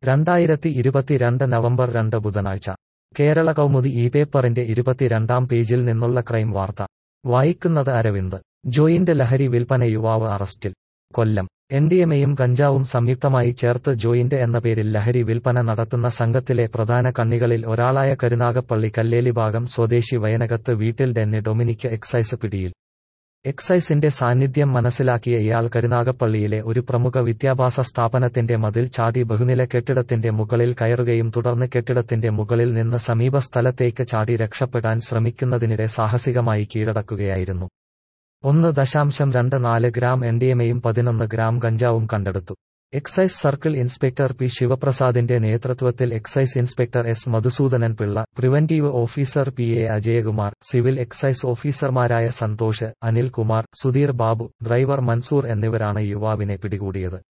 രണ്ടായിരത്തി ഇരുപത്തിരണ്ട് നവംബർ രണ്ട് ബുധനാഴ്ച കേരള കൗമുദി ഈ പേപ്പറിന്റെ ഇരുപത്തിരണ്ടാം പേജിൽ നിന്നുള്ള ക്രൈം വാർത്ത വായിക്കുന്നത് അരവിന്ദ് ജോയിന്റ് ലഹരി വിൽപ്പന യുവാവ് അറസ്റ്റിൽ കൊല്ലം എൻഡിഎമയും കഞ്ചാവും സംയുക്തമായി ചേർത്ത് ജോയിന്റ് എന്ന പേരിൽ ലഹരി വിൽപ്പന നടത്തുന്ന സംഘത്തിലെ പ്രധാന കണ്ണികളിൽ ഒരാളായ കരുനാഗപ്പള്ളി കല്ലേലി ഭാഗം സ്വദേശി വയനകത്ത് വീട്ടിൽ ഡെന്നി ഡൊമിനിക്ക് എക്സൈസ് പിടിയിൽ എക്സൈസിന്റെ സാന്നിധ്യം മനസ്സിലാക്കിയ ഇയാൾ കരുനാഗപ്പള്ളിയിലെ ഒരു പ്രമുഖ വിദ്യാഭ്യാസ സ്ഥാപനത്തിന്റെ മതിൽ ചാടി ബഹുനില കെട്ടിടത്തിന്റെ മുകളിൽ കയറുകയും തുടർന്ന് കെട്ടിടത്തിന്റെ മുകളിൽ നിന്ന് സമീപ സ്ഥലത്തേക്ക് ചാടി രക്ഷപ്പെടാൻ ശ്രമിക്കുന്നതിനിടെ സാഹസികമായി കീഴടക്കുകയായിരുന്നു ഒന്ന് ദശാംശം രണ്ട് നാല് ഗ്രാം എൻഡിഎമയും പതിനൊന്ന് ഗ്രാം ഗഞ്ചാവും കണ്ടെടുത്തു എക്സൈസ് സർക്കിൾ ഇൻസ്പെക്ടർ പി ശിവപ്രസാദിന്റെ നേതൃത്വത്തിൽ excise inspector S Madhusoodanan Pillai preventive officer P A Ajayakumar civil excise ഓഫീസർമാരായ സന്തോഷ് അനിൽകുമാർ സുധീർ ബാബു ഡ്രൈവർ മൻസൂർ എന്നിവരാണ് യുവാവിനെ പിടികൂടിയത്